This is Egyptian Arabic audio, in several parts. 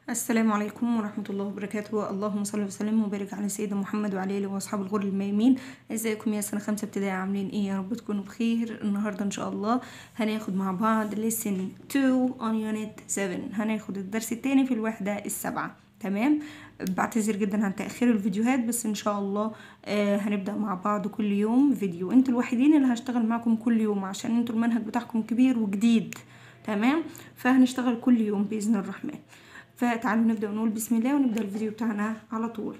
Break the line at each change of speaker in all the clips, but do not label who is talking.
السلام عليكم ورحمة الله وبركاته اللهم صل وسلم وبارك على سيدنا محمد وعلى آله وأصحاب الغر الميامين ازيكم يا سنة خمسة ابتدائي عاملين ايه يا رب تكونوا بخير النهاردة ان شاء الله هناخد مع بعض lesson 2 on unit 7 هناخد الدرس التاني في الوحدة السابعة تمام بعتذر جدا عن تأخير الفيديوهات بس ان شاء الله آه هنبدأ مع بعض كل يوم فيديو انتوا الوحيدين اللي هشتغل معكم كل يوم عشان انتوا المنهج بتاعكم كبير وجديد تمام فهنشتغل كل يوم بإذن الرحمن فتعالوا نبدأ ونقول بسم الله ونبدأ الفيديو بتاعنا على طول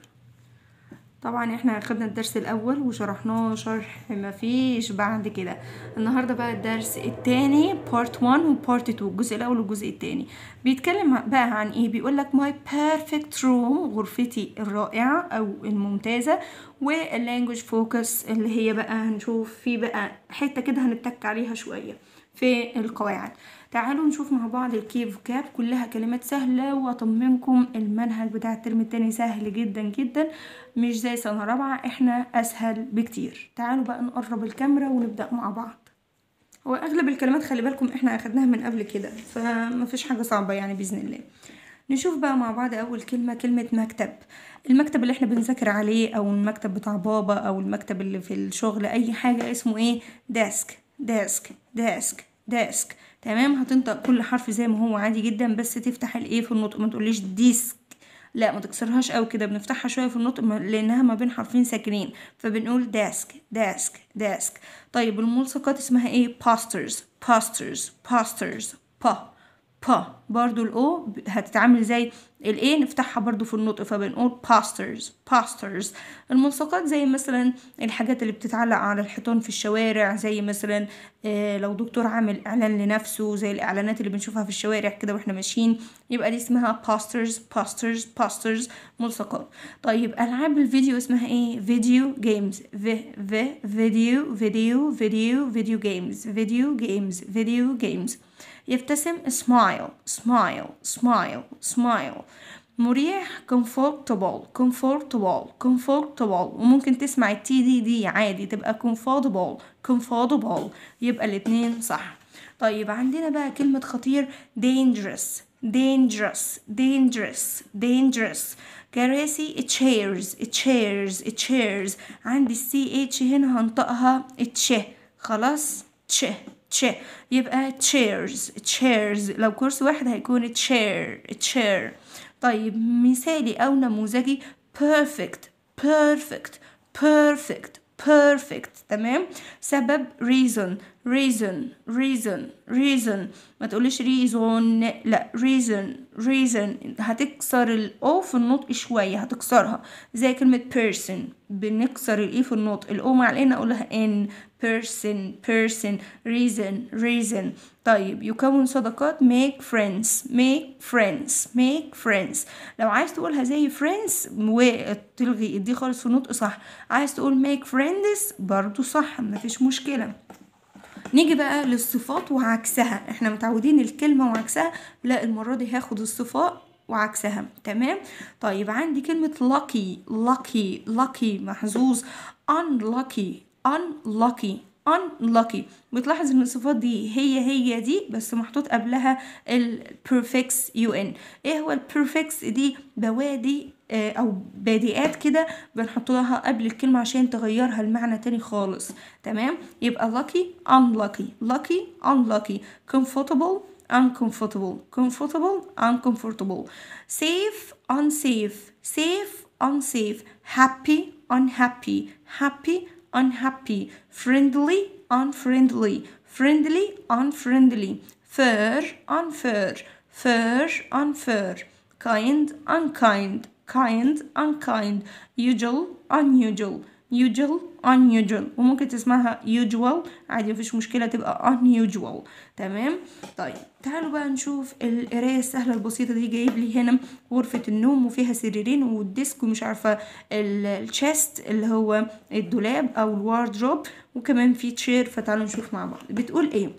طبعا احنا اخدنا الدرس الاول وشرحناه شرح مفيش بعد كده النهارده بقى الدرس التاني بارت 1 وبارت 2 الجزء الاول والجزء التاني بيتكلم بقى عن ايه بيقول لك ماي بيرفكت روم غرفتي الرائعه او الممتازه واللانجوج فوكس اللي هي بقى هنشوف في بقى حته كده هنتك عليها شويه في القواعد تعالوا نشوف مع بعض الكي فوكاب كلها كلمات سهلة واطمنكم المنهج بتاع الترم التاني سهل جدا جدا مش زي سنة رابعة احنا اسهل بكتير تعالوا بقى نقرب الكاميرا ونبدأ مع بعض هو اغلب الكلمات خلي بالكم احنا اخدناها من قبل كده فمفيش حاجة صعبة يعني بإذن الله نشوف بقى مع بعض اول كلمة كلمة مكتب المكتب اللي احنا بنذاكر عليه او المكتب بتاع بابا او المكتب اللي في الشغل اي حاجة اسمه ايه ديسك ديسك ديسك ديسك تمام هتنطق كل حرف زي ما هو عادي جدا بس تفتح الايه في النطق ما تقوليش ديسك لا ما تكسرهاش قوي كده بنفتحها شويه في النطق لانها ما بين حرفين ساكنين فبنقول ديسك ديسك ديسك طيب الملصقات اسمها ايه باسترز باسترز باسترز با با برضو الاو هتتعامل زي الايه نفتحها برضو في النطق فبنقول pastors pastors الملصقات زي مثلا الحاجات اللي بتتعلق على الحيطان في الشوارع زي مثلا آه لو دكتور عامل اعلان لنفسه زي الاعلانات اللي بنشوفها في الشوارع كده واحنا ماشيين يبقى دي اسمها pastors pastors pastors ملصقات طيب العاب الفيديو اسمها ايه فيديو جيمز في في فيديو فيديو فيديو فيديو جيمز فيديو جيمز فيديو جيمز يبتسم smile smile smile smile مريح comfortable comfortable comfortable وممكن تسمع التي دي دي عادي تبقى comfortable comfortable يبقى الاتنين صح طيب عندنا بقى كلمة خطير dangerous dangerous dangerous dangerous كراسي chairs chairs chairs عندي السي اتش هنا هنطقها تش خلاص تش تش يبقى chairs chairs لو كرسي واحد هيكون chair chair طيب مثالي أو نموذجي perfect perfect perfect perfect تمام سبب reason reason reason reason ما تقوليش reason لا reason reason هتكسر الاو في النطق شوية هتكسرها زي كلمة person بنكسر الاي في النطق الاو مع الان اقولها ان person person reason reason طيب يكون صداقات make friends make friends make friends لو عايز تقولها زي friends وتلغي دي خالص في النطق صح عايز تقول make friends برضو صح مفيش مشكلة نيجي بقى للصفات وعكسها احنا متعودين الكلمة وعكسها لا المرة دي هاخد الصفات وعكسها تمام طيب عندي كلمة lucky lucky lucky محظوظ unlucky unlucky unlucky بتلاحظ ان الصفات دي هي هي دي بس محطوط قبلها البرفكس يو ان ايه هو البرفكس دي بوادي او بادئات كده بنحط لها قبل الكلمة عشان تغيرها المعنى تاني خالص تمام يبقى lucky unlucky lucky unlucky comfortable uncomfortable comfortable uncomfortable safe unsafe safe unsafe happy unhappy happy unhappy friendly unfriendly friendly unfriendly fair unfair fair unfair kind unkind kind unkind usual unusual usual unusual وممكن تسمعها usual عادي مفيش مشكلة تبقى unusual تمام طيب تعالوا بقى نشوف القراية السهلة البسيطة دي جايب لي هنا غرفة النوم وفيها سريرين والديسك ومش عارفة الشيست اللي هو الدولاب أو الواردروب وكمان في تشير فتعالوا نشوف مع بعض بتقول ايه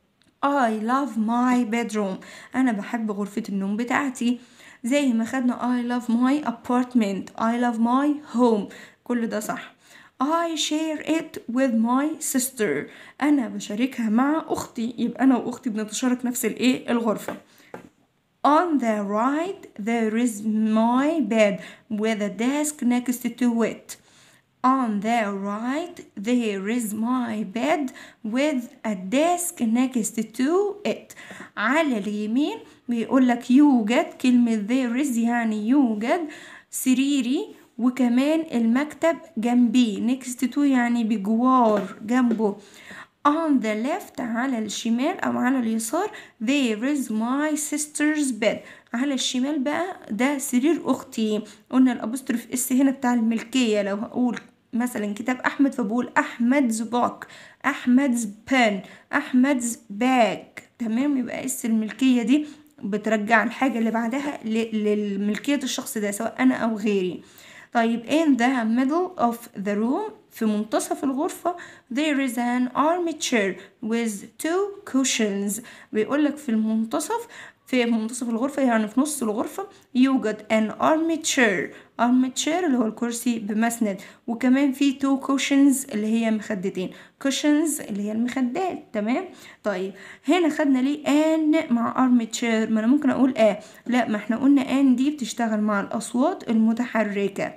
I love my bedroom أنا بحب غرفة النوم بتاعتي زي ما خدنا I love my apartment I love my home كل ده صح I share it with my sister أنا بشاركها مع أختي يبقى أنا وأختي بنتشارك نفس الإيه الغرفة On the right there is my bed with a desk next to it. On the right there is my bed with a desk next to it. على اليمين بيقول لك يوجد كلمة there is يعني يوجد سريري وكمان المكتب جنبيه next to يعني بجوار جنبه on the left على الشمال أو على اليسار there is my sister's bed على الشمال بقى ده سرير أختي قلنا الأبوستروف اس هنا بتاع الملكية لو هقول مثلا كتاب أحمد فبقول أحمد's book أحمد's pen أحمد's bag تمام يبقى اس الملكية دي بترجع الحاجة اللي بعدها للملكية الشخص ده سواء أنا أو غيري طيب in the middle of the room في منتصف الغرفة there is an armchair with two cushions بيقولك في المنتصف في منتصف الغرفة يعني في نص الغرفة يوجد an armchair armchair اللي هو الكرسي بمسند وكمان في two cushions اللي هي مخدتين cushions اللي هي المخدات تمام طيب هنا خدنا ليه an مع armchair ما انا ممكن اقول اه لا ما احنا قلنا an دي بتشتغل مع الاصوات المتحركة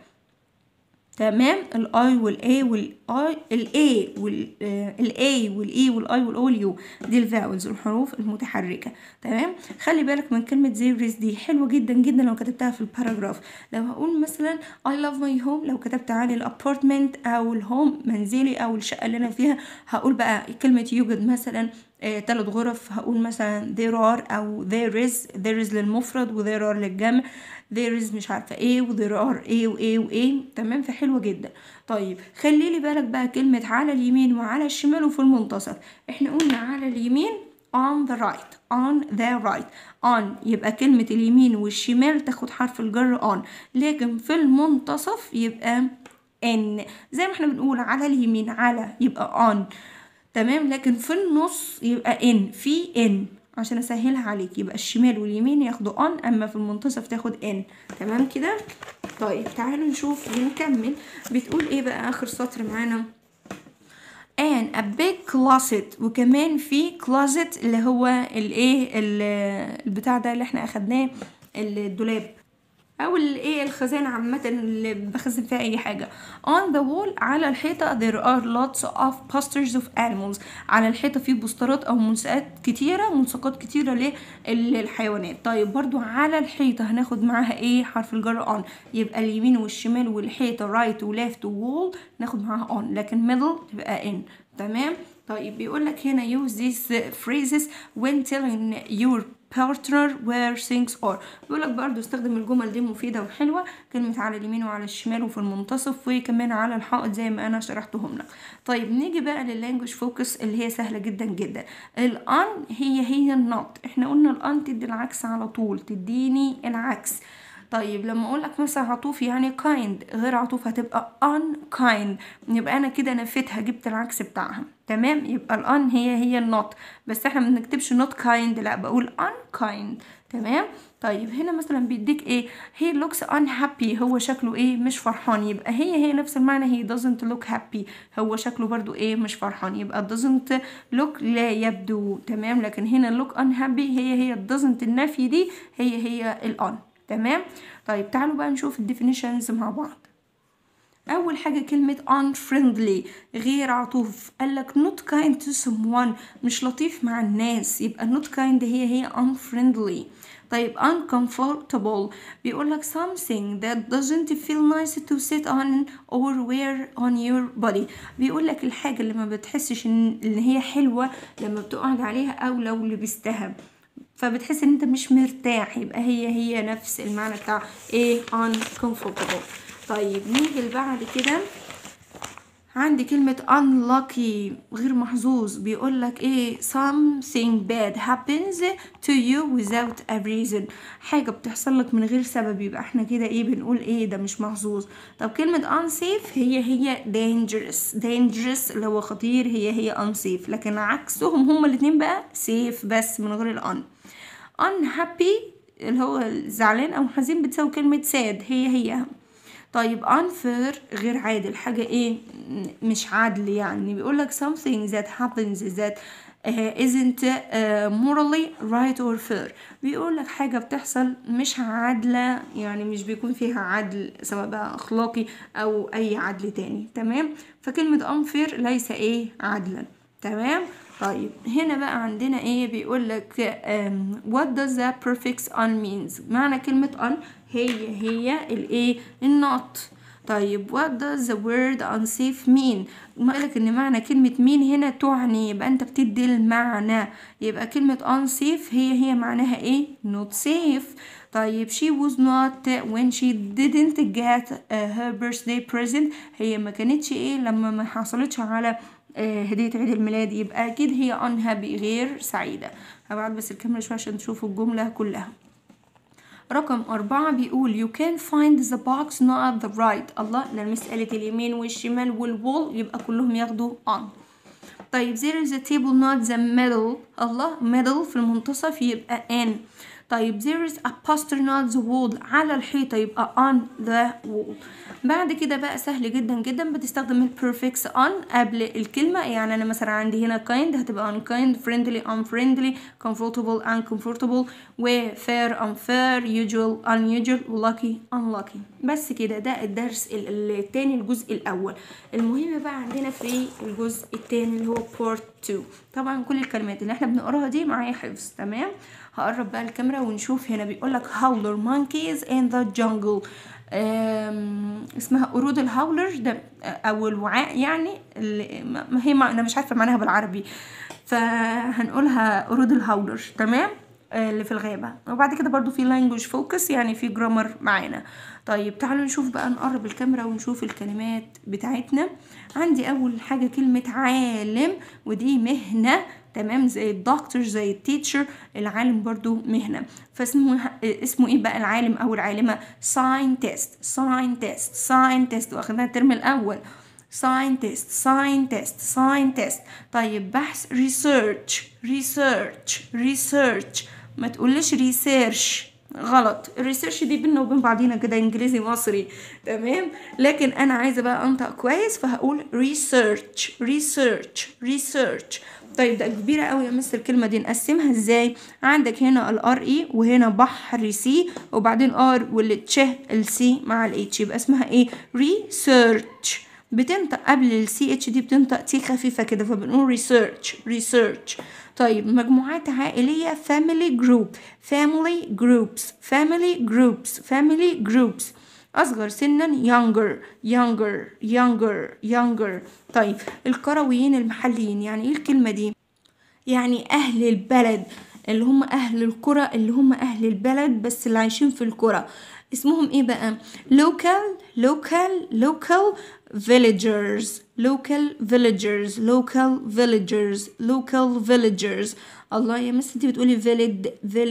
تمام الاي والاي والاي الاي والاي والاي والاي والاو واليو دي الفاولز الحروف المتحركه تمام خلي بالك من كلمه زيريز دي حلوه جدا جدا لو كتبتها في الباراجراف لو هقول مثلا I love my home لو كتبت عن الابارتمنت او الهوم منزلي او الشقه اللي انا فيها هقول بقى كلمه يوجد مثلا ثلاث آه غرف هقول مثلا there are او there is there is للمفرد و there are للجمع there is مش عارفه ايه و there are ايه وايه وايه تمام فحلوه جدا طيب خلي لي بالك بقى كلمه على اليمين وعلى الشمال وفي المنتصف احنا قلنا على اليمين on the right on the right on يبقى كلمة اليمين والشمال تاخد حرف الجر on لكن في المنتصف يبقى ان زي ما احنا بنقول على اليمين على يبقى on تمام لكن في النص يبقى ان في ان عشان اسهلها عليك يبقى الشمال واليمين ياخدوا on اما في المنتصف تاخد ان تمام كده طيب تعالوا نشوف ونكمل بتقول ايه بقى اخر سطر معانا and a big closet وكمان في closet اللي هو الايه البتاع ده اللي احنا اخدناه الدولاب او الايه الخزانه عامه اللي بخزن فيها اي حاجه on the wall على الحيطه there are lots of posters of animals على الحيطه في بوسترات او ملصقات كتيره ملصقات كتيره للحيوانات طيب برضو على الحيطه هناخد معاها ايه حرف الجر on يبقى اليمين والشمال والحيطه right وليفت وول ناخد معاها on لكن middle تبقى in تمام طيب بيقول لك هنا use these phrases when telling your partner where things are بيقول لك برضو استخدم الجمل دي مفيدة وحلوة كلمة على اليمين وعلى الشمال وفي المنتصف وكمان على الحائط زي ما أنا شرحتهم لك طيب نيجي بقى لللانجوج فوكس اللي هي سهلة جدا جدا الان هي هي النوت احنا قلنا الان تدي العكس على طول تديني العكس طيب لما اقول لك مثلا عطوف يعني kind غير عطوف هتبقى unkind يبقى انا كده نفيتها جبت العكس بتاعها تمام يبقى الان هي هي النوت بس احنا ما بنكتبش not kind لا بقول unkind تمام طيب هنا مثلا بيديك ايه he looks unhappy هو شكله ايه مش فرحان يبقى هي هي نفس المعنى he doesn't look happy هو شكله برضو ايه مش فرحان يبقى doesn't look لا يبدو تمام لكن هنا look unhappy هي هي doesn't النفي دي هي هي الان تمام طيب تعالوا بقى نشوف الديفينيشنز مع بعض اول حاجه كلمه unfriendly غير عطوف قالك not kind to someone مش لطيف مع الناس يبقى not kind هي هي unfriendly طيب uncomfortable بيقول لك something that doesn't feel nice to sit on or wear on your body بيقول لك الحاجة اللي ما بتحسش ان إن هي حلوة لما بتقعد عليها او لو لبستها فبتحس ان انت مش مرتاح يبقى هي هي نفس المعنى بتاع ايه uncomfortable طيب نيجي اللي بعد كده عندي كلمة unlucky غير محظوظ بيقول لك ايه something bad happens to you without a reason حاجة بتحصل لك من غير سبب يبقى احنا كده ايه بنقول ايه ده مش محظوظ طب كلمة unsafe هي هي dangerous dangerous اللي هو خطير هي هي unsafe لكن عكسهم هما الاتنين بقى safe بس من غير الان unhappy اللي هو زعلان او حزين بتساوي كلمة sad هي هي طيب unfair غير عادل حاجة ايه مش عادل يعني بيقول لك something that happens that uh, isn't uh, morally right or fair بيقول لك حاجة بتحصل مش عادلة يعني مش بيكون فيها عدل سواء بقى أخلاقي أو أي عدل تاني تمام فكلمة unfair ليس إيه عدلا تمام طيب هنا بقى عندنا ايه بيقول لك um, what does the prefix on means معنى كلمة on هي هي الايه النوت طيب what does the word unsafe mean ما لك ان معنى كلمة مين هنا تعني يبقى انت بتدي المعنى يبقى كلمة unsafe هي هي معناها ايه not safe طيب she was not when she didn't get uh, her birthday present هي ما كانتش ايه لما ما حصلتش على آه هدية عيد الميلاد يبقى أكيد هي unhappy غير سعيدة هبعد بس الكاميرا شوية عشان تشوفوا الجملة كلها رقم أربعة بيقول you can find the box not the right الله ده مسألة اليمين والشمال والوول يبقى كلهم ياخدوا on طيب there is a table not the middle الله middle في المنتصف يبقى in طيب there is a poster not the wall على الحيطة يبقى on the wall بعد كده بقى سهل جدا جدا بتستخدم البرفكس on قبل الكلمة يعني أنا مثلا عندي هنا kind هتبقى unkind friendly unfriendly comfortable uncomfortable و fair unfair usual unusual lucky unlucky بس كده ده الدرس التاني الجزء الأول المهم بقى عندنا في الجزء التاني اللي هو part 2 طبعا كل الكلمات اللي احنا بنقراها دي معايا حفظ تمام هقرب بقى الكاميرا ونشوف هنا بيقولك howler monkeys in the jungle اسمها قرود الهاولر ده او الوعاء يعني اللي ما هي ما انا مش عارفه معناها بالعربي فهنقولها قرود الهاولر تمام اللي في الغابه وبعد كده برضو في لانجوج فوكس يعني في جرامر معانا طيب تعالوا نشوف بقى نقرب الكاميرا ونشوف الكلمات بتاعتنا عندي اول حاجه كلمه عالم ودي مهنه تمام زي الدكتور زي التيتشر العالم برضو مهنة فاسمه اسمه ايه بقى العالم او العالمة ساينتست ساينتست ساينتست واخدها الترم الاول scientist scientist scientist طيب بحث research research research ما تقولش research غلط الريسيرش دي بينا وبين بعضينا كده انجليزي مصري تمام لكن انا عايزه بقى انطق كويس فهقول ريسيرش ريسيرش ريسيرش طيب ده كبيره قوي يا مستر الكلمه دي نقسمها ازاي عندك هنا الار اي وهنا بحر سي وبعدين ار والتش السي مع الاتش يبقى اسمها ايه ريسيرش بتنطق قبل السي اتش دي بتنطق تي خفيفه كده فبنقول ريسيرش ريسيرش طيب مجموعات عائليه family group family groups family groups family groups أصغر سنا younger younger younger younger طيب القرويين المحليين يعني إيه الكلمة دي؟ يعني أهل البلد اللي هم أهل القرى اللي هم أهل البلد بس اللي عايشين في القرى اسمهم ايه بقى local local local villagers local villagers local villagers local villagers الله يا مس انت بتقولي village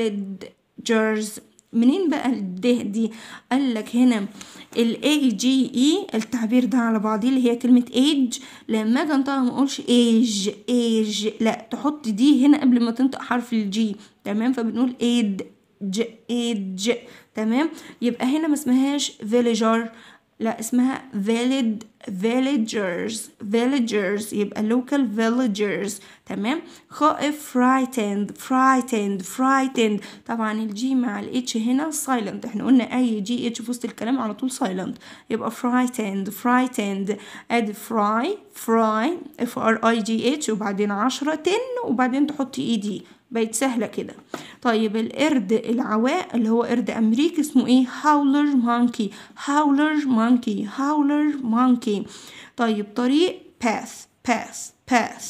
villagers منين بقى الده دي قال لك هنا الاي جي اي التعبير ده على بعضيه اللي هي كلمه ايج لما اجي انطقها ما اقولش ايج ايج لا تحط دي هنا قبل ما تنطق حرف الجي تمام فبنقول ايد ج ايج تمام يبقى هنا ما اسمهاش فيليجر لا اسمها village villagers villagers يبقى local villagers تمام خائف frightened frightened frightened طبعا الجي مع الاتش هنا silent احنا قلنا اي جي اتش في وسط الكلام على طول silent يبقى frightened frightened ادي fry fry f r i g h وبعدين عشرة تن وبعدين تحطي اي دي بقت سهلة كده طيب القرد العواء اللي هو قرد أمريكي اسمه ايه هاولر مانكي هاولر مانكي هاولر مانكي طيب طريق path path path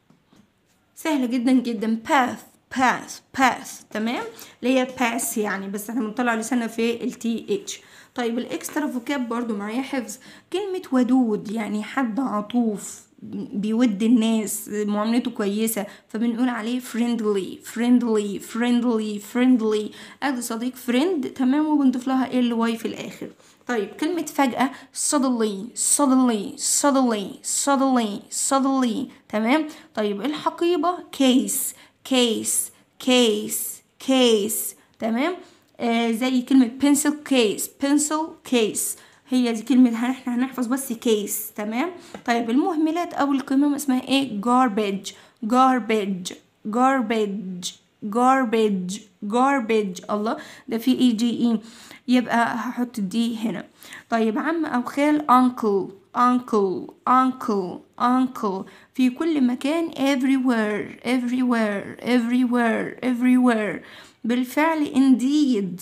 سهلة جدا جدا path path path تمام اللي هي pass يعني بس احنا بنطلع لساننا في ال TH طيب الاكسترا فوكاب برضو معايا حفظ كلمة ودود يعني حد عطوف بيود الناس معاملته كويسة فبنقول عليه friendly friendly friendly friendly ادي صديق friend تمام وبنضيف لها ال واي في الاخر طيب كلمة فجأة suddenly suddenly suddenly suddenly suddenly تمام طيب الحقيبة case case case case تمام آه زي كلمة pencil case pencil case هي دي كلمة احنا هنحفظ بس كيس تمام طيب المهملات او القمم اسمها ايه garbage garbage garbage garbage garbage الله ده في اي جي اي يبقى هحط دي هنا طيب عم او خال uncle uncle uncle uncle في كل مكان everywhere everywhere everywhere everywhere بالفعل indeed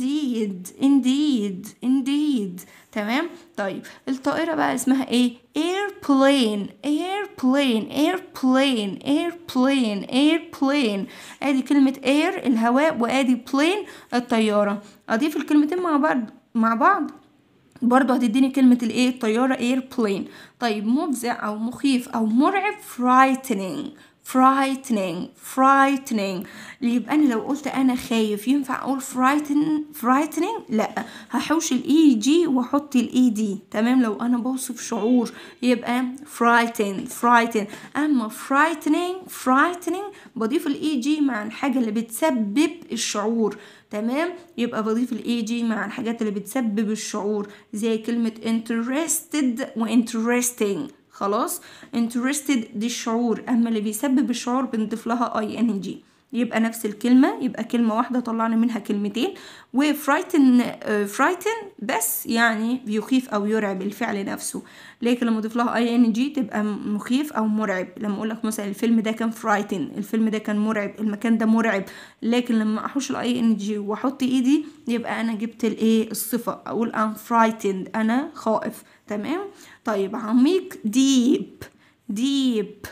indeed indeed indeed تمام طيب الطائرة بقى اسمها ايه airplane airplane airplane airplane airplane ادي كلمة air الهواء وادي plane الطيارة اضيف الكلمتين مع بعض مع بعض برضه هتديني كلمة الايه الطيارة airplane طيب مفزع او مخيف او مرعب frightening frightening frightening يبقى انا لو قلت انا خايف ينفع اقول frighten frightening لا هحوش الاي جي واحط الاي دي تمام لو انا بوصف شعور يبقى frightened frightened اما frightening frightening بضيف الاي جي مع الحاجه اللي بتسبب الشعور تمام يبقى بضيف الاي جي مع الحاجات اللي بتسبب الشعور زي كلمه interested و interesting خلاص interested دي الشعور اما اللي بيسبب الشعور بنضيف لها اي ان جي يبقى نفس الكلمة يبقى كلمة واحدة طلعنا منها كلمتين وفرايتن فرايتن بس يعني بيخيف أو يرعب الفعل نفسه لكن لما أضيف لها اي ان جي تبقى مخيف أو مرعب لما أقول لك مثلا الفيلم ده كان فرايتن الفيلم ده كان مرعب المكان ده مرعب لكن لما أحوش الاي ان جي وأحط إيدي يبقى أنا جبت الإيه الصفة أقول I'm frightened أنا خائف تمام طيب عميق deep deep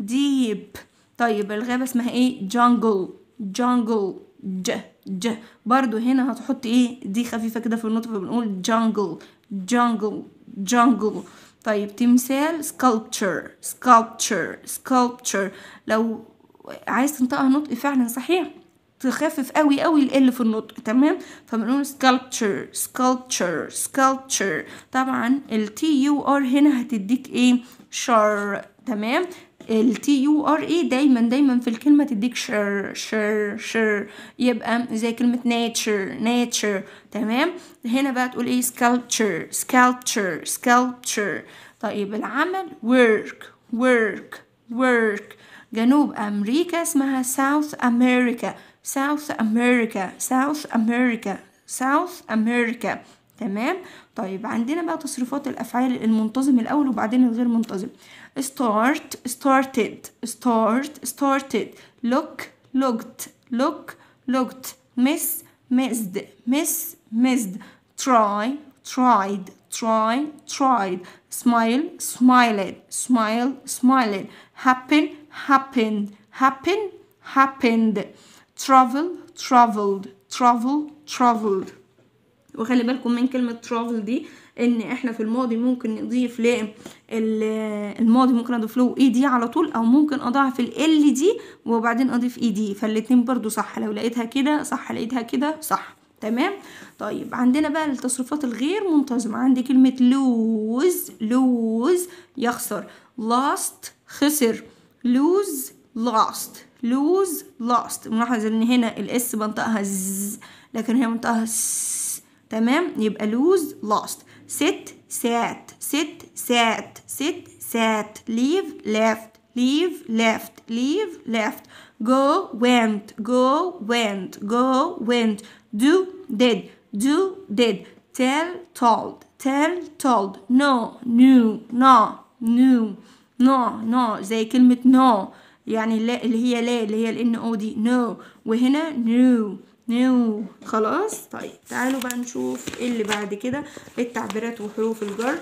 deep طيب الغابة اسمها ايه jungle jungle ج ج برضو هنا هتحط ايه دي خفيفة كده في النطق فبنقول jungle jungle jungle طيب تمثال sculpture sculpture sculpture لو عايز تنطقها نطق فعلا صحيح تخفف قوي قوي ال في النطق تمام فبنقول sculpture sculpture sculpture طبعا ال T U R هنا هتديك ايه شر تمام ال T U R E دايما دايما في الكلمة تديك شر شر شر يبقى زي كلمة nature nature تمام هنا بقى تقول ايه sculpture sculpture sculpture طيب العمل work work work جنوب أمريكا اسمها South America South America South America South America تمام طيب عندنا بقى تصريفات الأفعال المنتظم الأول وبعدين الغير منتظم start started start started look looked look looked miss missed miss missed try tried try tried smile smiled smile smiled happen happened happen happened travel traveled travel traveled وخلي بالكم من كلمة travel دي ان احنا في الماضي ممكن نضيف ل الماضي ممكن اضيف له اي دي على طول او ممكن اضاعف ال دي وبعدين اضيف اي دي فالاتنين برضو صح لو لقيتها كده صح لقيتها كده صح تمام طيب عندنا بقى التصريفات الغير منتظمة عندي كلمة lose lose يخسر lost خسر lose lost lose lost ملاحظ ان هنا الاس بنطقها ز لكن هي بنطقها س تمام يبقى lose lost sit sat sit sat sit sat leave left leave left leave left go went go went go went do did do did tell told tell told no knew no knew no no زي كلمة no يعني لا اللي هي لا اللي هي الان او دي no وهنا new نيو خلاص طيب تعالوا بقى نشوف ايه اللي بعد كده التعبيرات وحروف الجر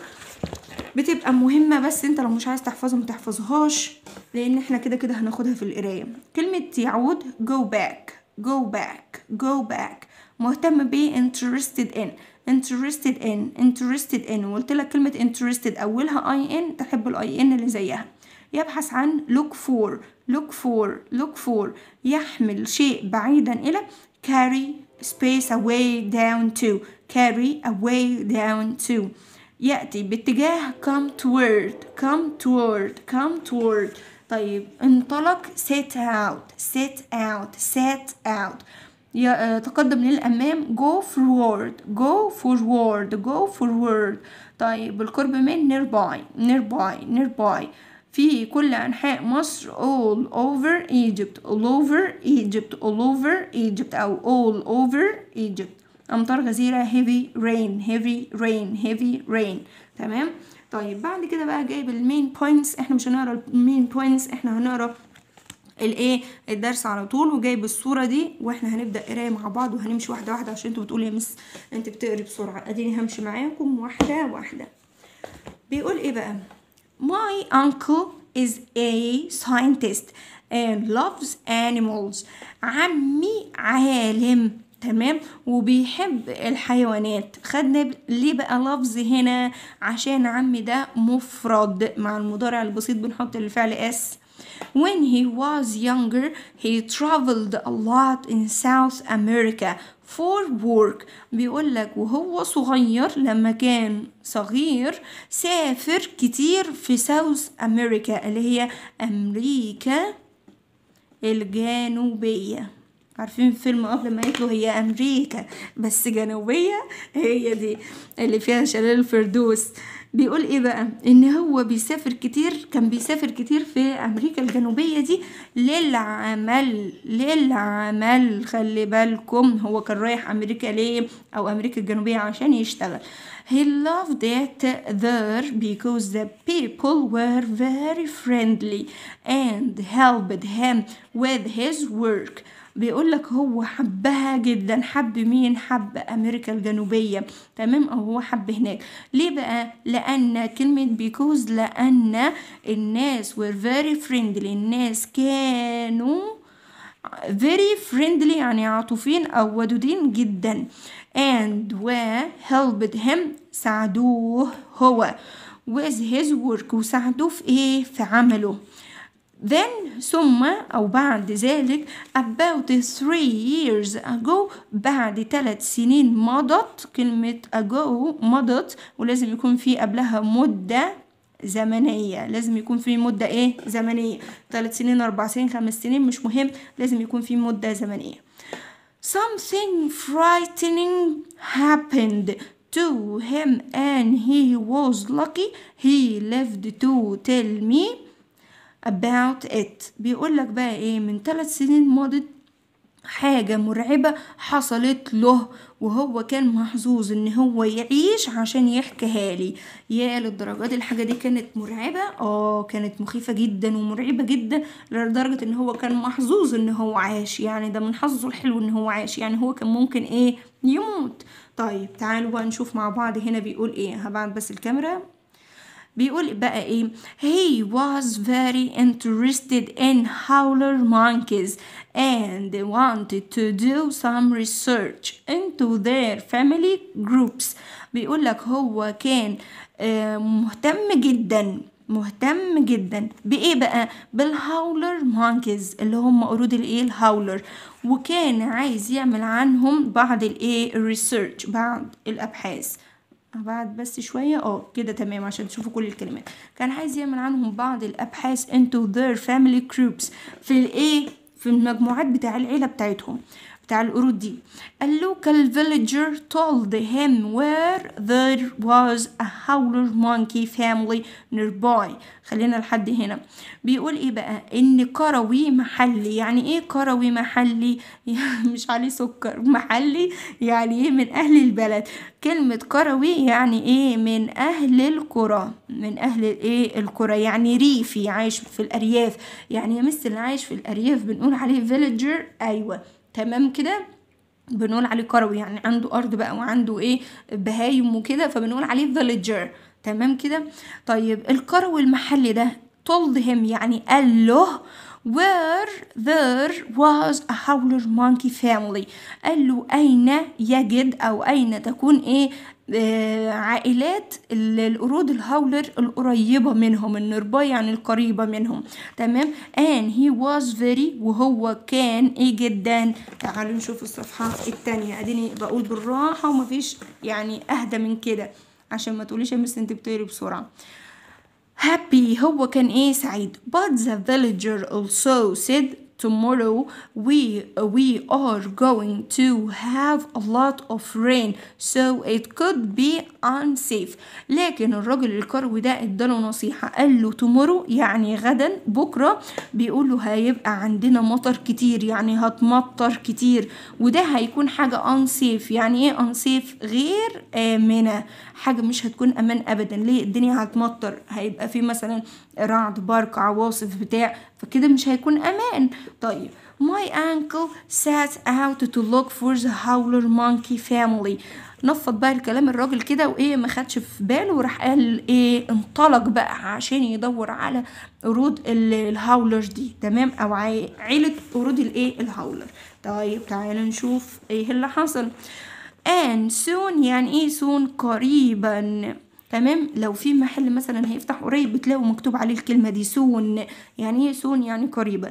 بتبقى مهمة بس انت لو مش عايز تحفظها متحفظهاش لان احنا كده كده هناخدها في القراية كلمة يعود go back go back go back مهتم ب interested in interested in interested in وقلت لك كلمة interested أولها اي ان تحب الاي ان اللي زيها يبحث عن look for look for look for يحمل شيء بعيدا إلى carry space away down to carry away down to يأتي باتجاه come toward come toward come toward طيب انطلق set out set out set out تقدم للأمام go forward go forward go forward طيب بالقرب من nearby nearby nearby في كل أنحاء مصر all over Egypt all over Egypt all over Egypt أو all over Egypt أمطار غزيرة heavy rain heavy rain heavy rain تمام طيب بعد كده بقى جايب المين بوينتس احنا مش هنقرا المين بوينتس احنا هنقرا الايه الدرس على طول وجايب الصوره دي واحنا هنبدا قرايه مع بعض وهنمشي واحده واحده عشان انتوا بتقولوا يا مس انت بتقري بسرعه اديني همشي معاكم واحده واحده بيقول ايه بقى My uncle is a scientist and loves animals عمي عالم تمام وبيحب الحيوانات خدنا ليه بقى لفظ هنا عشان عمي ده مفرد مع المضارع البسيط بنحط الفعل اس When he was younger, he traveled a lot in South America for work. بيقول لك وهو صغير لما كان صغير سافر كتير في ساوث أمريكا اللي هي أمريكا الجنوبية عارفين فيلم قبل ما يطلعوا هي أمريكا بس جنوبية هي دي اللي فيها شلال الفردوس بيقول ايه بقى ان هو بيسافر كتير كان بيسافر كتير في امريكا الجنوبية دي للعمل للعمل خلي بالكم هو كان رايح امريكا ليه او امريكا الجنوبية عشان يشتغل He loved it there because the people were very friendly and helped him with his work. بيقول لك هو حبها جدا حب مين حب امريكا الجنوبيه تمام او هو حب هناك ليه بقى لان كلمه because لان الناس were very friendly الناس كانوا very friendly يعني عاطفين او ودودين جدا and و helped him ساعدوه هو with his work وساعدوه في ايه في عمله Then ثم أو بعد ذلك about three years ago بعد ثلاث سنين مضت كلمة ago مضت ولازم يكون في قبلها مدة زمنية لازم يكون في مدة ايه زمنية ثلاث سنين أربع سنين خمس سنين مش مهم لازم يكون في مدة زمنية Something frightening happened to him and he was lucky he lived to tell me about it بيقول لك بقى ايه من ثلاث سنين مضت حاجة مرعبة حصلت له وهو كان محظوظ ان هو يعيش عشان يحكيها لي يا للدرجات الحاجة دي كانت مرعبة اه كانت مخيفة جدا ومرعبة جدا لدرجة ان هو كان محظوظ ان هو عاش يعني ده من حظه الحلو ان هو عاش يعني هو كان ممكن ايه يموت طيب تعالوا بقى نشوف مع بعض هنا بيقول ايه هبعت بس الكاميرا بيقول بقى ايه he was very interested in howler monkeys and wanted to do some research into their family groups بيقول لك هو كان آه مهتم جدا مهتم جدا بايه بقى بالهاولر مونكيز اللي هم قرود الايه الهاولر وكان عايز يعمل عنهم بعض الايه الريسيرش بعض الابحاث بعد بس شوية اه كده تمام عشان تشوفوا كل الكلمات كان عايز يعمل عنهم بعض الأبحاث into their family groups في الإيه في المجموعات بتاع العيلة بتاعتهم بتاع القرود دي A local villager told him where there was a howler monkey family nearby خلينا لحد هنا بيقول ايه بقى ان كروي محلي يعني ايه كروي محلي مش عليه سكر محلي يعني ايه من اهل البلد كلمة كروي يعني ايه من اهل القرى من اهل ايه القرى يعني ريفي عايش في الارياف يعني يا مس اللي عايش في الارياف بنقول عليه فيلجر ايوه تمام كده بنقول عليه كروي يعني عنده ارض بقى وعنده ايه بهايم وكده فبنقول عليه فيلجر تمام كده طيب الكروي المحلي ده told him يعني قال له where there was a howler monkey family قال له أين يجد أو أين تكون إيه آه عائلات القرود الهاولر القريبة منهم النرباي يعني القريبة منهم تمام and he was very وهو كان ايه جدا تعالوا نشوف الصفحة التانية اديني بقول بالراحة ومفيش يعني اهدى من كده عشان ما تقوليش يا مس انت بتقري بسرعة happy هو كان ايه سعيد but the villager also said tomorrow we we are going to have a lot of rain so it could be unsafe لكن الراجل الكروي ده اداله نصيحة قال له tomorrow يعني غدا بكرة بيقول له هيبقى عندنا مطر كتير يعني هتمطر كتير وده هيكون حاجة unsafe يعني ايه unsafe غير آمنة حاجة مش هتكون أمان أبدا ليه الدنيا هتمطر هيبقى في مثلا رعد برق عواصف بتاع فكده مش هيكون أمان طيب My uncle set out to look for the howler monkey family نفض بقى الكلام الراجل كده وايه ما خدش في باله وراح قال ايه انطلق بقى عشان يدور على قرود الهاولر دي تمام او عيلة قرود الايه الهاولر طيب تعالى نشوف ايه اللي حصل and soon يعني ايه soon قريبا تمام لو في محل مثلا هيفتح قريب بتلاقوا مكتوب عليه الكلمة دي soon يعني ايه soon يعني قريبا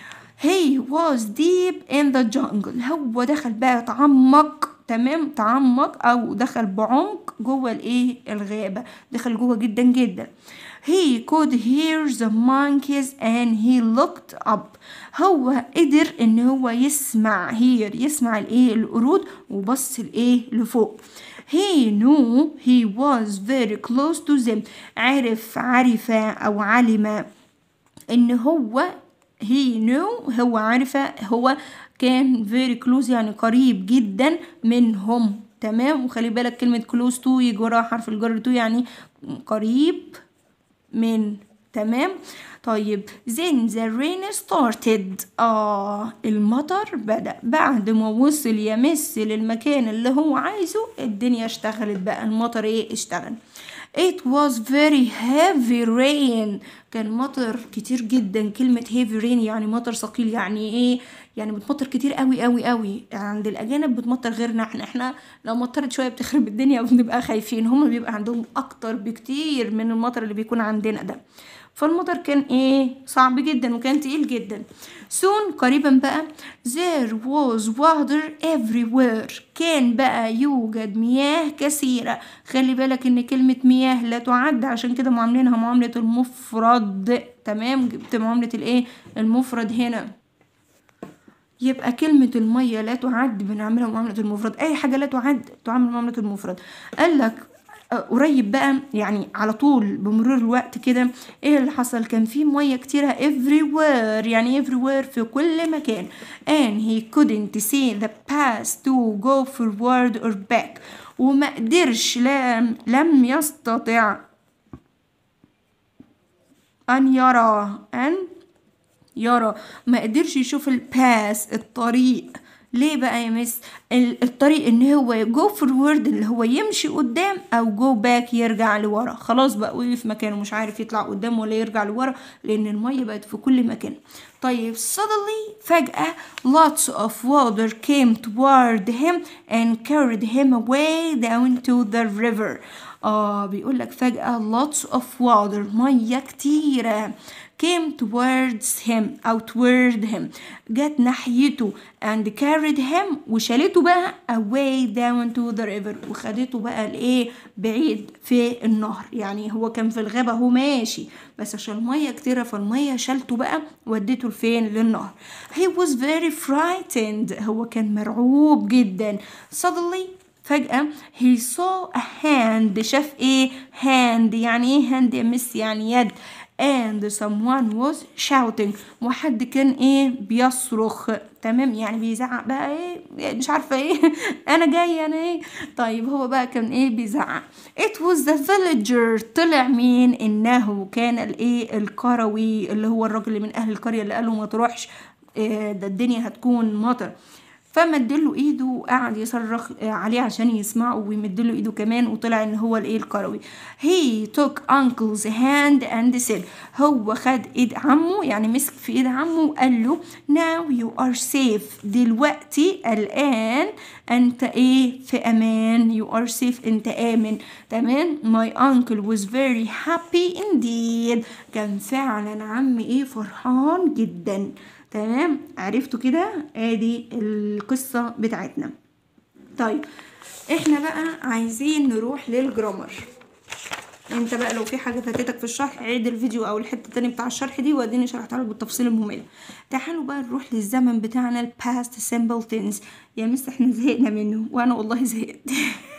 he was deep in the jungle هو دخل بقى تعمق تمام تعمق او دخل بعمق جوه الايه الغابة دخل جوه جدا جدا he could hear the monkeys and he looked up هو قدر ان هو يسمع hear يسمع الايه القرود وبص الايه لفوق he knew he was very close to them عرف عرف او علم ان هو he knew هو عرف هو كان very close يعني قريب جدا منهم تمام وخلي بالك كلمة close to يجي وراها حرف الجر to يعني قريب من تمام طيب then the rain started آه المطر بدأ بعد ما وصل يمس للمكان اللي هو عايزه الدنيا اشتغلت بقى المطر ايه اشتغل It was very heavy rain كان مطر كتير جدا كلمة heavy rain يعني مطر ثقيل يعني ايه يعني بتمطر كتير قوي قوي قوي عند الأجانب بتمطر غيرنا احنا احنا لو مطرت شوية بتخرب الدنيا وبنبقى خايفين هما بيبقى عندهم أكتر بكتير من المطر اللي بيكون عندنا ده فالمطر كان ايه صعب جدا وكان تقيل جدا soon قريبا بقى there was water everywhere كان بقى يوجد مياه كثيرة خلي بالك ان كلمة مياه لا تعد عشان كده معاملينها معاملة المفرد تمام جبت معاملة الايه المفرد هنا يبقى كلمة المية لا تعد بنعملها معاملة المفرد أي حاجة لا تعد تعامل معاملة المفرد قال لك قريب بقى يعني على طول بمرور الوقت كده ايه اللي حصل كان في ميه كتيرة everywhere يعني everywhere في كل مكان and he couldn't see the path to go forward or back وما قدرش لم, لم يستطع أن يرى أن يرى ما قدرش يشوف الباس الطريق ليه بقى يا مس الطريق ان هو جو فورورد اللي هو يمشي قدام او جو باك يرجع لورا خلاص بقى وقف مكانه مش عارف يطلع قدام ولا يرجع لورا لان الميه بقت في كل مكان طيب suddenly فجأة lots of water came toward him and carried him away down to the river اه بيقول لك فجأة lots of water مية كتيرة came towards him أو toward him جت ناحيته and carried him وشالته بقى away down to the river وخدته بقى لإيه بعيد في النهر يعني هو كان في الغابة هو ماشي بس عشان المية كتيرة فالمية شالته بقى وديته لفين للنهر he was very frightened هو كان مرعوب جدا suddenly فجأة he saw a hand شاف ايه hand يعني ايه hand يا مس يعني يد and someone was shouting وحد كان ايه بيصرخ تمام يعني بيزعق بقى ايه مش عارفه ايه انا جاي انا ايه طيب هو بقى كان ايه بيزعق it was the villager طلع مين انه كان الايه القروي اللي هو الراجل من اهل القريه اللي قاله ما تروحش إيه ده الدنيا هتكون مطر فمدله ايده وقعد يصرخ عليه عشان يسمعه ويمدله ايده كمان وطلع ان هو الايه القروي he took uncle's hand and said هو خد ايد عمه يعني مسك في ايد عمه وقال له now you are safe دلوقتي الان انت ايه في امان you are safe انت امن تمام my uncle was very happy indeed كان فعلا عمي ايه فرحان جدا تمام عرفتوا كده ادي القصة بتاعتنا طيب احنا بقى عايزين نروح للجرامر انت بقى لو في حاجه فاتتك في الشرح عيد الفيديو او الحته التانية بتاع الشرح دي واديني شرحتها لك بالتفصيل الممل تعالوا بقى نروح للزمن بتاعنا الباست سيمبل تنس يا مس احنا زهقنا منه وانا والله زهقت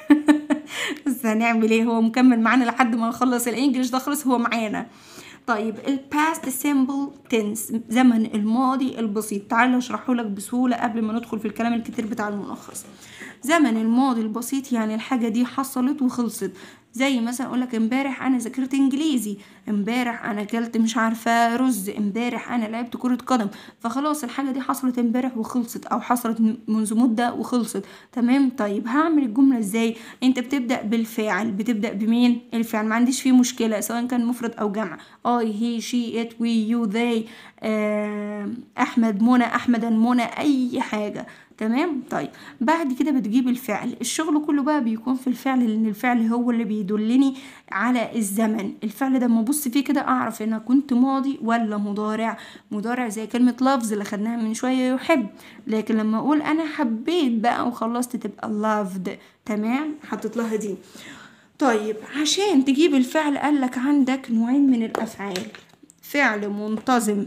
بس هنعمل ايه هو مكمل معانا لحد ما نخلص الانجليش ده خلص هو معانا طيب الباست سيمبل تنس زمن الماضي البسيط تعالى اشرحه لك بسهوله قبل ما ندخل في الكلام الكتير بتاع الملخص زمن الماضي البسيط يعني الحاجه دي حصلت وخلصت زي مثلا اقول لك امبارح انا ذاكرت انجليزي امبارح انا اكلت مش عارفه رز امبارح انا لعبت كره قدم فخلاص الحاجه دي حصلت امبارح وخلصت او حصلت منذ مده وخلصت تمام طيب هعمل الجمله ازاي انت بتبدا بالفاعل بتبدا بمين الفعل ما عنديش فيه مشكله سواء كان مفرد او جمع اي هي شي ات وي يو ذي احمد منى احمدا منى اي حاجه تمام طيب بعد كده بتجيب الفعل الشغل كله بقى بيكون في الفعل لان الفعل هو اللي بيدلني على الزمن الفعل ده لما ابص فيه كده اعرف ان كنت ماضي ولا مضارع مضارع زي كلمه لفظ اللي خدناها من شويه يحب لكن لما اقول انا حبيت بقى وخلصت تبقى loved تمام حطيت لها دي طيب عشان تجيب الفعل قالك عندك نوعين من الافعال فعل منتظم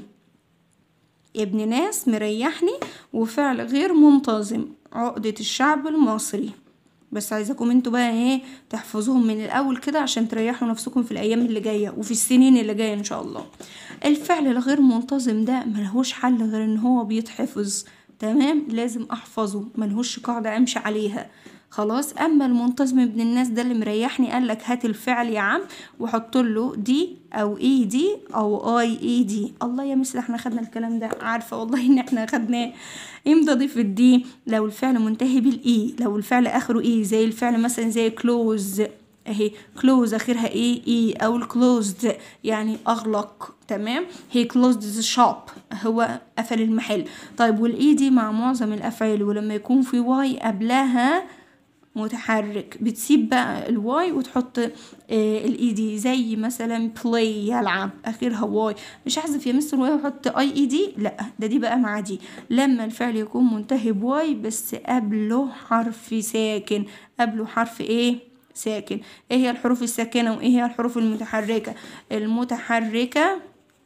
ابن ناس مريحني وفعل غير منتظم عقدة الشعب المصري بس عايزاكم انتوا بقى ايه تحفظوهم من الاول كده عشان تريحوا نفسكم في الايام اللي جايه وفي السنين اللي جايه ان شاء الله الفعل الغير منتظم ده ملهوش حل غير ان هو بيتحفظ تمام لازم احفظه ملهوش قاعده امشي عليها خلاص اما المنتظم ابن الناس ده اللي مريحني قال لك هات الفعل يا عم وحط له دي او اي دي او اي اي دي الله يا مس احنا خدنا الكلام ده عارفه والله ان احنا خدناه امتى اضيف الدي لو الفعل منتهي بالاي لو الفعل اخره اي زي الفعل مثلا زي كلوز اهي كلوز اخرها ايه اي او الكلوزد يعني اغلق تمام هي كلوزد ذا شوب هو قفل المحل طيب والاي دي مع معظم الافعال ولما يكون في واي قبلها متحرك بتسيب بقى الواي وتحط آه الاي دي زي مثلا بلاي يلعب اخرها واي مش هحذف يا مستر واي واحط اي اي دي لا ده دي بقى مع دي لما الفعل يكون منتهي بواي بس قبله حرف ساكن قبله حرف ايه ساكن ايه هي الحروف الساكنه وايه هي الحروف المتحركه المتحركه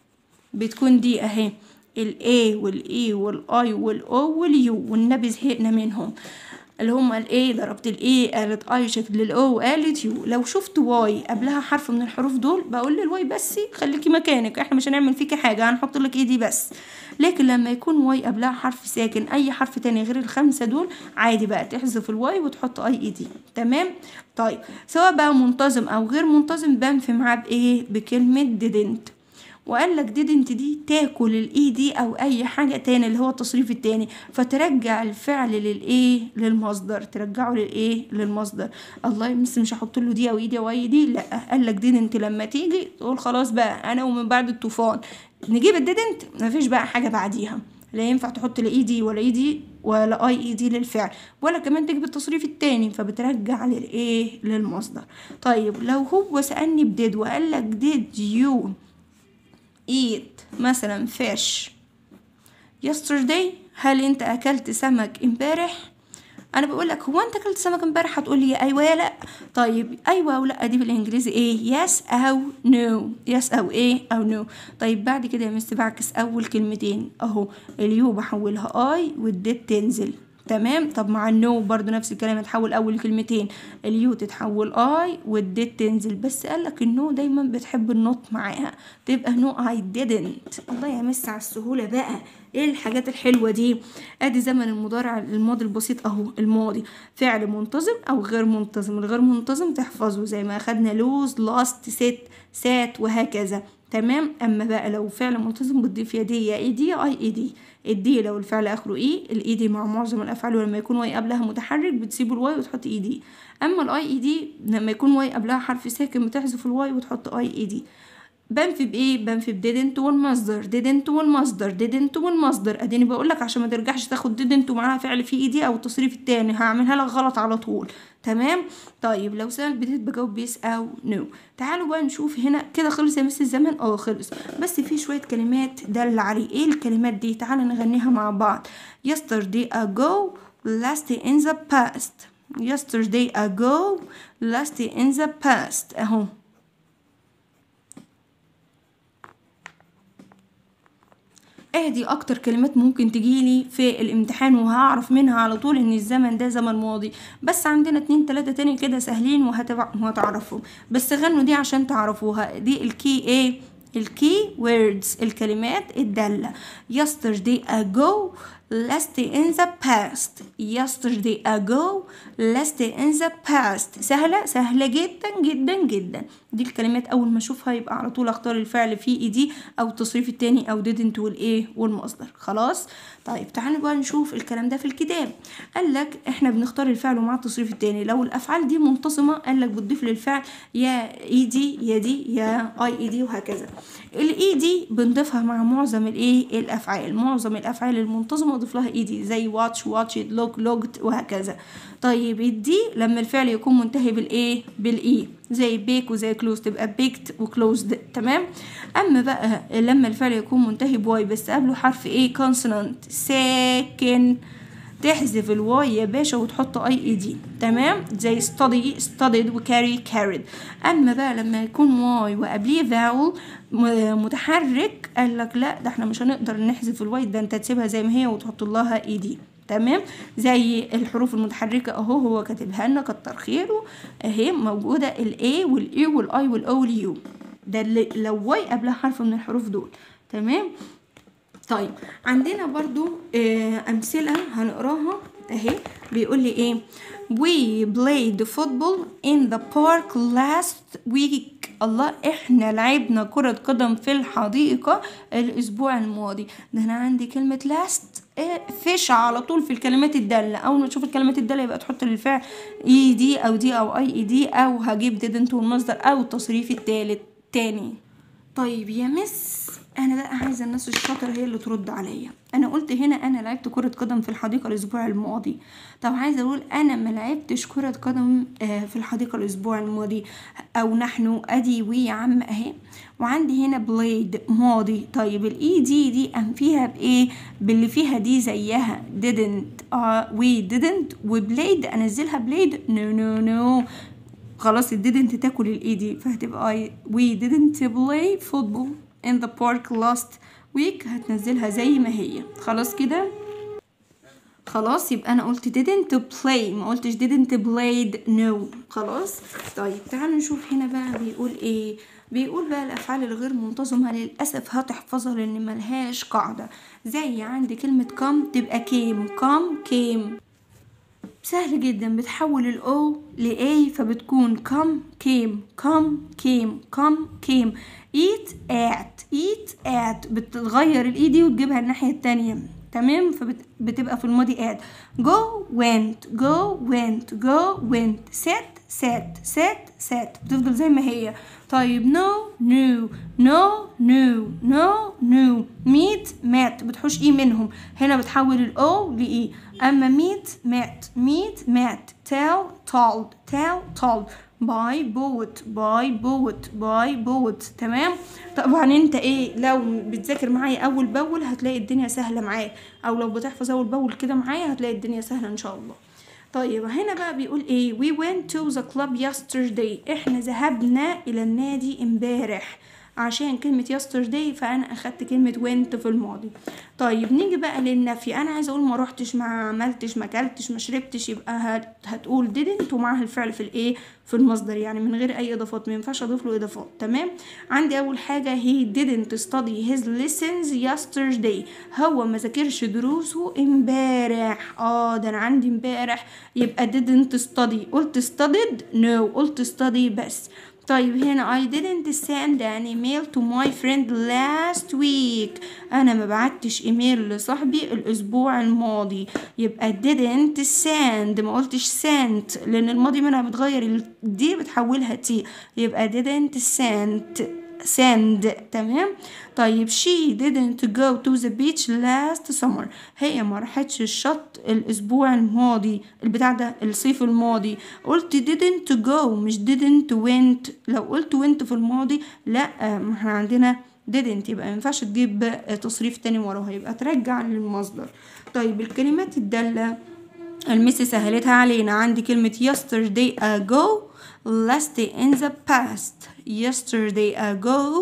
بتكون دي اهي الاي والاي والاي والاو واليو والنبي زهقنا منهم اللي هما الاي ضربت الاي قالت اي شكل للاو وقالت يو لو شفت واي قبلها حرف من الحروف دول بقول للواي بس خليكي مكانك احنا مش هنعمل فيكي حاجه هنحط لك ايه دي بس لكن لما يكون واي قبلها حرف ساكن اي حرف تاني غير الخمسه دول عادي بقى تحذف الواي وتحط اي اي دي تمام طيب سواء بقى منتظم او غير منتظم بنفي معاه بايه بكلمه didn't وقال لك didn't دي تاكل الاي دي او اي حاجه تاني اللي هو التصريف التاني فترجع الفعل للايه للمصدر ترجعه للايه للمصدر الله يمس مش هحط له دي او اي دي او اي دي لا قال لك didn't لما تيجي تقول خلاص بقى انا ومن بعد الطوفان نجيب الديدنت مفيش بقى حاجه بعديها لا ينفع تحط لا اي دي ولا اي دي ولا اي اي دي للفعل ولا كمان تجيب التصريف التاني فبترجع للايه للمصدر طيب لو هو سالني بديد وقال لك did you eat مثلا fish yesterday هل انت اكلت سمك امبارح انا بقول لك هو انت اكلت سمك امبارح هتقول لي ايوه يا لا طيب ايوه او لا دي بالانجليزي ايه يس او نو يس او ايه او نو طيب بعد كده يا مس بعكس اول كلمتين اهو اليو بحولها اي والديت تنزل تمام طب مع النو برضو نفس الكلام هتحول اول كلمتين اليو تتحول اي والديت تنزل بس قالك النو دايما بتحب النط معاها تبقى نو اي didn't الله يا مس على السهوله بقى ايه الحاجات الحلوه دي ادي زمن المضارع الماضي البسيط اهو الماضي فعل منتظم او غير منتظم الغير منتظم تحفظه زي ما اخدنا لوز لاست ست سات وهكذا تمام اما بقى لو فعل منتظم بتضيف يا دي يا اي دي يا اي اي دي الدي لو الفعل اخره اي الاي دي مع معظم الافعال ولما يكون واي قبلها متحرك بتسيب الواي وتحط اي دي اما الاي اي دي لما يكون واي قبلها حرف ساكن بتحذف الواي وتحط اي اي دي بنفي بايه بنفي بديدنت والمصدر ديدنت والمصدر ديدنت والمصدر اديني بقول لك عشان ما ترجعش تاخد ديدنت ومعاها فعل في ايدي او التصريف التاني هعملها لك غلط على طول تمام طيب لو سألك بديت بجاوب بيس او نو تعالوا بقى نشوف هنا كده خلص يا مس الزمن اه خلص بس في شويه كلمات دل عليه ايه الكلمات دي تعالوا نغنيها مع بعض yesterday ago last in the past yesterday ago last in the past اهو اهدي اكتر كلمات ممكن تجيلي في الامتحان وهعرف منها على طول ان الزمن ده زمن ماضي بس عندنا اتنين تلاتة تاني كده سهلين وهتبع- وهتعرفوا بس غنوا دي عشان تعرفوها دي الكي ايه الكي ووردز الكلمات الدالة yesterday ago last in the past yesterday ago last in the past سهلة سهلة جدا جدا جدا دي الكلمات أول ما أشوفها يبقى على طول أختار الفعل في إي دي أو التصريف التاني أو didn't والإيه والمصدر خلاص طيب تعالوا بقى نشوف الكلام ده في الكتاب قال لك إحنا بنختار الفعل مع التصريف التاني لو الأفعال دي منتصمة قال لك بتضيف للفعل يا إي دي يا دي يا أي إي دي وهكذا الإي دي بنضيفها مع معظم الإيه الأفعال معظم الأفعال المنتظمة نضيف لها إي دي زي واتش واتشد لوك لوجد وهكذا طيب الدي لما الفعل يكون منتهي بالإيه بالإي زي بيك وزي كلوز تبقى بيكت وكلوزد تمام اما بقى لما الفعل يكون منتهي بواي بس قبله حرف ايه كونسونانت ساكن تحذف الواي يا باشا وتحط اي اي دي تمام زي study studied وكاري carried اما بقى لما يكون واي وقبليه فاول متحرك قال لك لا ده احنا مش هنقدر نحذف الواي ده انت تسيبها زي ما هي وتحط لها اي دي تمام زي الحروف المتحركة اهو هو كاتبها لنا كتر خيره اهي موجودة الاي والاي والاي والاو واليو ده اللي لو واي قبلها حرف من الحروف دول تمام طيب عندنا برضو آه أمثلة هنقراها أهي بيقول لي إيه We played football in the park last week الله إحنا لعبنا كرة قدم في الحديقة الأسبوع الماضي ده أنا عندي كلمة last إيه فيش على طول في الكلمات الدالة أول ما تشوف الكلمات الدالة يبقى تحط للفعل اي دي أو دي أو أي اي دي أو هجيب didn't والمصدر أو التصريف التالت تاني طيب يا مس انا بقى عايزه الناس الشاطره هي اللي ترد عليا انا قلت هنا انا لعبت كره قدم في الحديقه الاسبوع الماضي طب عايزه اقول انا ما لعبتش كره قدم آه، في الحديقه الاسبوع الماضي او نحن ادي وي يا عم اهي وعندي هنا بليد ماضي طيب الاي دي دي ام فيها بايه باللي فيها دي زيها didn't uh, we didn't وبليد انزلها بليد نو نو نو خلاص ال didn't تاكل الاي دي فهتبقى we didn't play football in the park last week هتنزلها زي ما هي خلاص كده خلاص يبقى انا قلت didn't play ما قلتش didn't played no خلاص طيب تعالوا نشوف هنا بقى بيقول ايه بيقول بقى الافعال الغير منتظمه للاسف هتحفظها لان ملهاش قاعده زي عندي كلمه come تبقى came come came سهل جدا بتحول الاو ل A فبتكون come came come came come came eat ate eat ate بتغير الاي دي وتجيبها الناحية التانية تمام فبتبقى في الماضي ate go went go went go went sat sat sat sat بتفضل زي ما هي طيب no no no no no no meet met بتحوش ايه منهم هنا بتحول الاو لاي اما meet met meet met tell told tell told باي بوت باي بوت باي بوت تمام طبعا انت ايه لو بتذاكر معايا اول باول هتلاقي الدنيا سهله معاك او لو بتحفظ اول باول كده معايا هتلاقي الدنيا سهله ان شاء الله طيب هنا بقى بيقول ايه we went to the club yesterday احنا ذهبنا الى النادي امبارح عشان كلمة yesterday فأنا أخدت كلمة went في الماضي طيب نيجي بقى للنفي أنا عايزة أقول ما روحتش ما عملتش ما أكلتش ما شربتش يبقى هت... هتقول didn't ومعاها الفعل في الإيه في المصدر يعني من غير أي إضافات ما ينفعش أضيف له إضافات تمام عندي أول حاجة he didn't study his lessons yesterday هو ما ذاكرش دروسه امبارح اه ده أنا عندي امبارح يبقى didn't study قلت studied no قلت study بس طيب هنا I didn't send an email to my friend last week أنا ما بعتش إيميل لصاحبي الأسبوع الماضي يبقى didn't send ما قلتش sent لأن الماضي منها بتغير دي بتحولها تي يبقى didn't send send تمام طيب she didn't go to the beach last summer هي ما راحتش الشط الاسبوع الماضي البتاع ده الصيف الماضي قلت didn't go مش didn't went لو قلت went في الماضي لا ما احنا عندنا didn't يبقى ما ينفعش تجيب تصريف تاني وراها يبقى ترجع للمصدر طيب الكلمات الدالة المس سهلتها علينا عندي كلمة yesterday ago last in the past yesterday ago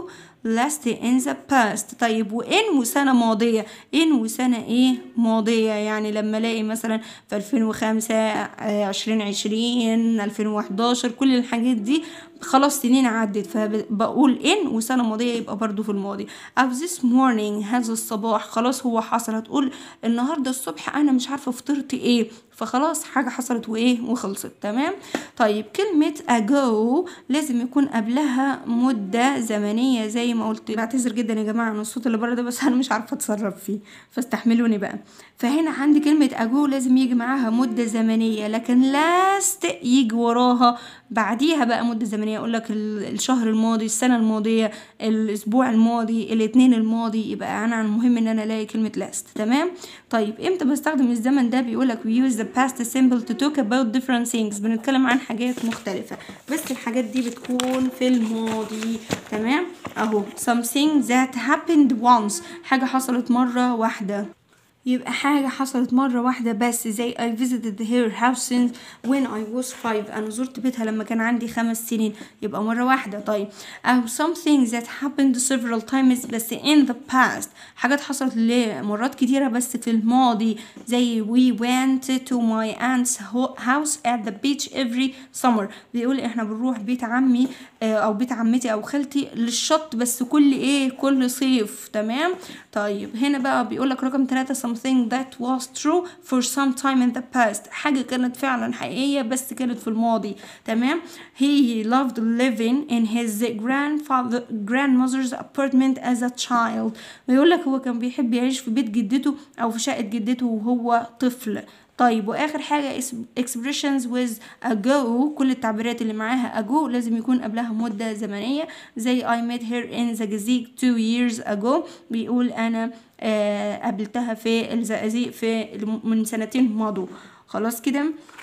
last in the past طيب وإن وسنة ماضية إن وسنة إيه ماضية يعني لما ألاقي مثلا في 2005 عشرين عشرين ألفين وحداشر كل الحاجات دي خلاص سنين عدت فبقول إن وسنة ماضية يبقى برضو في الماضي أو this morning هذا الصباح خلاص هو حصل هتقول النهاردة الصبح أنا مش عارفة فطرت إيه فخلاص حاجة حصلت وإيه وخلصت تمام طيب كلمة ago لازم يكون قبلها مدة زمنية زي ما قلت بعتذر جدا يا جماعة عن الصوت اللي بره ده بس أنا مش عارفة أتصرف فيه فاستحملوني بقى فهنا عندي كلمة ago لازم يجي معاها مدة زمنية لكن last يجي وراها بعديها بقى مدة زمنية أقول لك الشهر الماضي السنة الماضية الأسبوع الماضي الاثنين الماضي يبقى أنا المهم إن أنا ألاقي كلمة last تمام طيب إمتى بستخدم الزمن ده بيقول لك we use the past simple to talk about different things بنتكلم عن حاجات مختلفة بس الحاجات دي بتكون في الماضي تمام أهو something that happened once حاجة حصلت مرة واحدة يبقى حاجة حصلت مرة واحدة بس زي I visited her house when I was five أنا زرت بيتها لما كان عندي خمس سنين يبقى مرة واحدة طيب أو something that happened several times بس in the past حاجات حصلت لمرات كتيرة بس في الماضي زي we went to my aunt's house at the beach every summer بيقول احنا بنروح بيت عمي أو بيت عمتي أو خالتي للشط بس كل ايه كل صيف تمام طيب هنا بقى بيقول لك رقم ثلاثة something that was true for some time in the past حاجة كانت فعلا حقيقية بس كانت في الماضي تمام he loved living in his grandfather grandmother's apartment as a child بيقول لك هو كان بيحب يعيش في بيت جدته أو في شقة جدته وهو طفل طيب واخر حاجه expressions with ago كل التعبيرات اللي معاها ago لازم يكون قبلها مده زمنيه زي I met her in the Gazig two years ago بيقول انا آه قابلتها في الزقازيق في من سنتين مضوا خلاص كده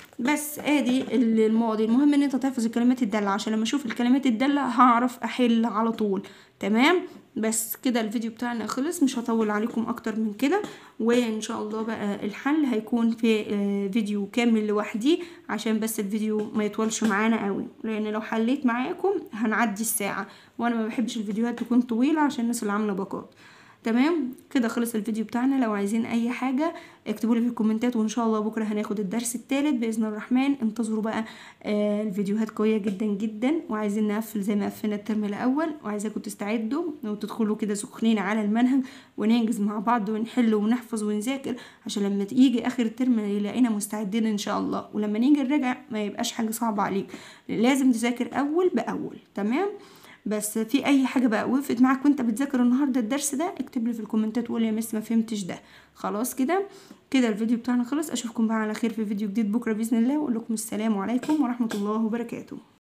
بس ادي الماضي المهم ان انت تحفظ الكلمات الدالة عشان لما اشوف الكلمات الدالة هعرف احل على طول تمام بس كده الفيديو بتاعنا خلص مش هطول عليكم اكتر من كده وان شاء الله بقى الحل هيكون في فيديو كامل لوحدي عشان بس الفيديو ما يطولش معانا قوي لان لو حليت معاكم هنعدي الساعة وانا ما بحبش الفيديوهات تكون طويلة عشان الناس اللي عاملة باقات تمام كده خلص الفيديو بتاعنا لو عايزين اي حاجة اكتبوا لي في الكومنتات وان شاء الله بكرة هناخد الدرس الثالث باذن الرحمن انتظروا بقى آه الفيديوهات قوية جدا جدا وعايزين نقفل زي ما قفلنا الترم الاول وعايزاكم تستعدوا وتدخلوا كده سخنين على المنهج وننجز مع بعض ونحل ونحفظ ونذاكر عشان لما يجي اخر الترم يلاقينا مستعدين ان شاء الله ولما نيجي نراجع ما يبقاش حاجة صعبة عليك لازم تذاكر اول باول تمام بس في اي حاجه بقى وقفت معاك وانت بتذاكر النهارده الدرس ده اكتب لي في الكومنتات وقول يا مس ما فهمتش ده خلاص كده كده الفيديو بتاعنا خلص اشوفكم بقى على خير في فيديو جديد بكره باذن الله واقول لكم السلام عليكم ورحمه الله وبركاته